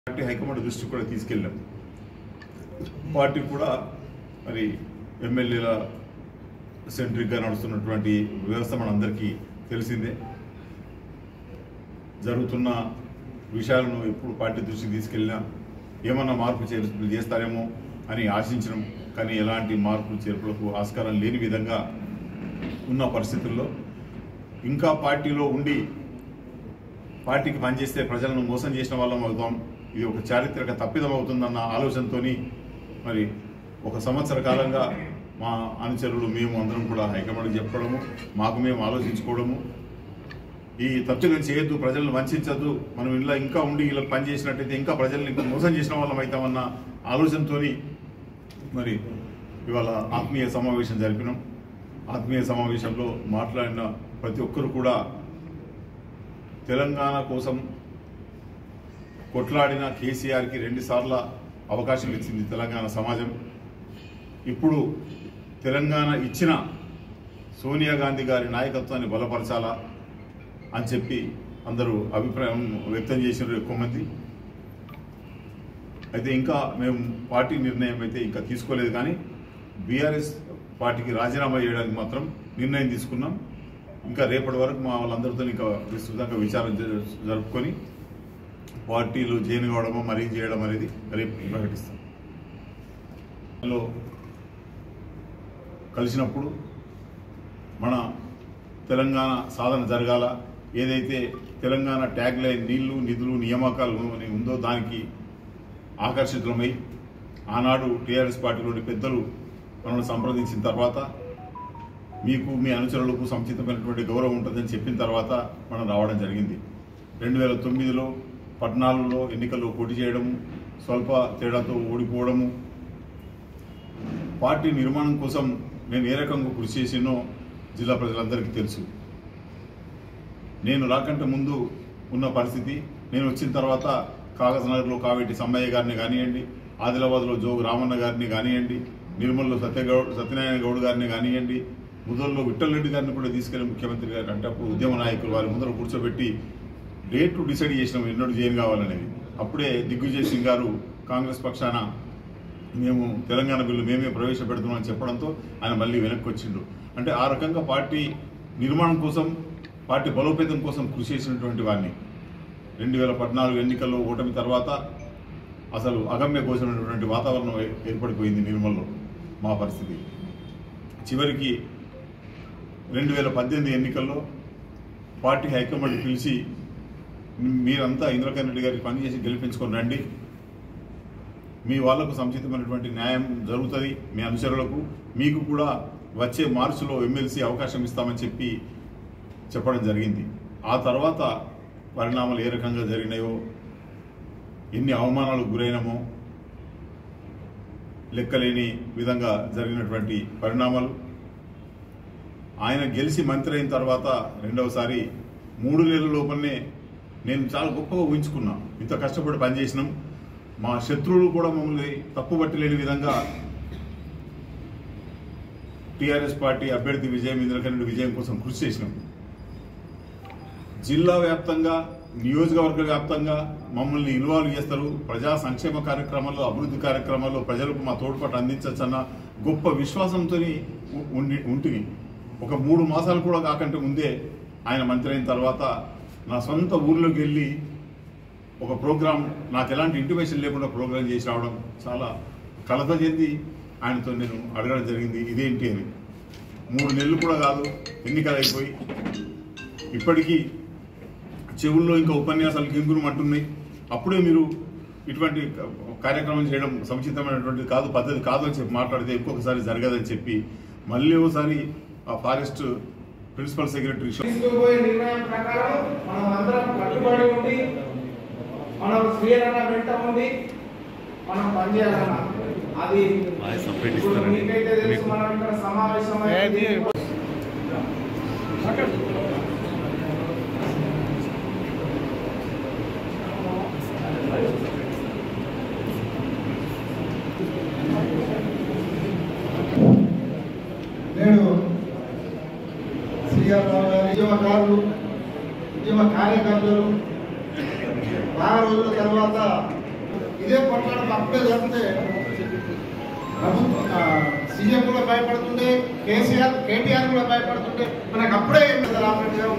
party high command దృష్టికి కూడా తీసుకెళ్ళాం పార్టీ కూడా మరి ఎమ్మెల్యేల సెంట్రిక్గా నడుస్తున్నటువంటి వ్యవస్థ మనందరికీ తెలిసిందే జరుగుతున్న విషయాలను ఎప్పుడు పార్టీ దృష్టికి తీసుకెళ్ళినా ఏమన్నా మార్పు చేర్పులు చేస్తారేమో అని ఆశించడం కానీ ఎలాంటి మార్పులు చేర్పులకు ఆస్కారం లేని విధంగా ఉన్న పరిస్థితుల్లో ఇంకా పార్టీలో ఉండి పార్టీకి పనిచేస్తే ప్రజలను మోసం చేసిన వాళ్ళం అవుతాం ఇది ఒక చారిత్రక తప్పిదం అవుతుందన్న ఆలోచనతోని మరి ఒక సంవత్సర కాలంగా మా అనుచరులు మేము అందరం కూడా హైకమాండ్కి చెప్పడము మాకు మేము ఆలోచించుకోవడము ఈ తప్పిదం చేయొద్దు ప్రజలను వంచద్దు మనం ఇలా ఇంకా ఉండి ఇలా పని చేసినట్టయితే ఇంకా ప్రజల్ని ఇంకా మోసం చేసిన వాళ్ళం అవుతామన్న ఆలోచనతోని మరి ఇవాళ ఆత్మీయ సమావేశం జరిపినాం ఆత్మీయ సమావేశంలో మాట్లాడిన ప్రతి ఒక్కరు కూడా తెలంగాణ కోసం కొట్లాడిన కేసీఆర్కి రెండుసార్ల అవకాశం ఇచ్చింది తెలంగాణ సమాజం ఇప్పుడు తెలంగాణ ఇచ్చిన సోనియా గాంధీ గారి నాయకత్వాన్ని బలపరచాలా అని చెప్పి అందరూ అభిప్రాయం వ్యక్తం చేసినారు ఎక్కువ మంది అయితే ఇంకా మేము పార్టీ నిర్ణయం అయితే ఇంకా తీసుకోలేదు కానీ బీఆర్ఎస్ పార్టీకి రాజీనామా చేయడానికి మాత్రం నిర్ణయం తీసుకున్నాం ఇంకా రేపటి వరకు మా వాళ్ళందరితో ఇంకా విస్తృతంగా విచారం జ- జరుపుకొని పార్టీలు జైన్ కావడమో మరీ చేయడం అనేది రేపు ప్రకటిస్తాం లో కలిసినప్పుడు మన తెలంగాణ సాధన జరగాల ఏదైతే తెలంగాణ ట్యాగ్ లైన్ నీళ్లు నిధులు నియామకాలు అని ఉందో దానికి ఆకర్షితులమై ఆనాడు టీఆర్ఎస్ పార్టీలోని పెద్దలు మనల్ని సంప్రదించిన తర్వాత మీకు మీ అనుచరులకు సముచితమైనటువంటి గౌరవం ఉంటుందని చెప్పిన తర్వాత మనం రావడం జరిగింది రెండు వేల తొమ్మిదిలో పద్నాలుగులో ఎన్నికల్లో పోటీ చేయడము స్వల్ప తేడాతో ఓడిపోవడము పార్టీ నిర్మాణం కోసం నేను ఏ రకంగా కృషి చేసినో జిల్లా ప్రజలందరికీ తెలుసు నేను రాకంటే ముందు ఉన్న పరిస్థితి నేను వచ్చిన తర్వాత కాగజ్ నగర్లో కావేటి సమ్మయ్య గారిని కానివ్వండి ఆదిలాబాద్లో జోగు రామన్న గారిని కానివ్వండి నిర్మల్లో సత్యగౌడ్ సత్యనారాయణ గౌడ్ గారిని కానివ్వండి ముదల్లో విఠల్ రెడ్డి గారిని కూడా తీసుకెళ్లి ముఖ్యమంత్రి గారు అంటే అప్పుడు ఉద్యమ నాయకులు వారి ముందర కూర్చోబెట్టి డేట్ డిసైడ్ చేసినాం ఎన్నోడు జైన్ కావాలనేది అప్పుడే దిగ్విజయ్ సింగ్ గారు కాంగ్రెస్ పక్షాన మేము తెలంగాణ బిల్లు మేమే ప్రవేశపెడుతున్నామని చెప్పడంతో ఆయన మళ్ళీ వెనక్కి వచ్చిండు అంటే ఆ రకంగా పార్టీ నిర్మాణం కోసం పార్టీ బలోపేతం కోసం కృషి చేసినటువంటి వారిని రెండు వేల పద్నాలుగు ఎన్నికల్లో ఓటమి తర్వాత అసలు అగమ్య గోచరమైనటువంటి వాతావరణం ఏ- ఏర్పడిపోయింది నిర్మల్లో మా పరిస్థితి చివరికి రెండు వేల పద్దెనిమిది ఎన్నికల్లో పార్టీ హైకమాండ్ పిలిచి మీరంతా ఇంద్రకరణ్ రెడ్డి గారికి పనిచేసి గెలిపించుకొని రండి మీ వాళ్లకు సముచితమైనటువంటి న్యాయం జరుగుతుంది మీ అనుచరులకు మీకు కూడా వచ్చే మార్చిలో ఎమ్మెల్సీ అవకాశం ఇస్తామని చెప్పి చెప్పడం జరిగింది ఆ తర్వాత పరిణామాలు ఏ రకంగా జరిగినాయో ఎన్ని అవమానాలకు గురైనామో లెక్కలేని విధంగా జరిగినటువంటి పరిణామాలు ఆయన గెలిచి మంత్రి అయిన తర్వాత రెండవసారి మూడు నెలల లోపలనే నేను చాలా గొప్పగా ఊహించుకున్నా ఇంత కష్టపడి పనిచేసినాం మా శత్రువులు కూడా మమ్మల్ని తప్పుపట్టలేని విధంగా టీఆర్ఎస్ పార్టీ అభ్యర్థి విజయం ఇంద్రకరణ్ విజయం కోసం కృషి చేసినాం జిల్లా వ్యాప్తంగా నియోజకవర్గ వ్యాప్తంగా మమ్మల్ని ఇన్వాల్వ్ చేస్తారు ప్రజా సంక్షేమ కార్యక్రమాల్లో అభివృద్ధి కార్యక్రమాల్లో ప్రజలకు మా తోడ్పాటు అందించచ్చన్న గొప్ప విశ్వాసంతో ఉండి ఉంటుంది ఒక మూడు మాసాలు కూడా కాకంటే ముందే ఆయన మంత్రి అయిన తర్వాత నా సొంత ఊర్లోకి వెళ్ళి ఒక ప్రోగ్రామ్ నాకు ఎలాంటి ఇంటిమేషన్ లేకుండా ప్రోగ్రామ్ చేసి రావడం చాలా కలత చెంది ఆయనతో నేను అడగడం జరిగింది ఇదేంటి అని మూడు నెలలు కూడా కాదు ఎన్నికలు అయిపోయి ఇప్పటికీ చెవుల్లో ఇంకా ఉపన్యాసాలు గింగురు అంటున్నాయి అప్పుడే మీరు ఇటువంటి కార్యక్రమం చేయడం సముచితమైనటువంటి కాదు పద్ధతి కాదు అని చెప్పి మాట్లాడితే ఇంకొకసారి జరగదని చెప్పి మళ్ళీ ఒకసారి ఆ ఫారెస్ట్ ప్రిన్సిపల్ సెక్రటరీ తీసుకోబోయే నిర్ణయం ప్రకారం మనం అందరం కట్టుబడి ఉండి మనం స్వీరణ వెంట ఉండి మనం పనిచేయాలన్న అది ఇప్పుడు మీకైతే తెలుసు మనం ఇక్కడ సమావేశమైంది నేడు శ్రీఆర్ రావు గారి ఉద్యమకారులు ఉద్యమ కార్యకర్తలు బాగా రోజుల తర్వాత ఇదే కొట్లాడకు అప్పుడే జరిగితే ప్రభుత్వం ఆ, సీఎం కూడా భయపడుతుండే కేసీఆర్ కేటీఆర్ కూడా భయపడుతుండే మనకు అప్పుడే రామరెడ్డి గారు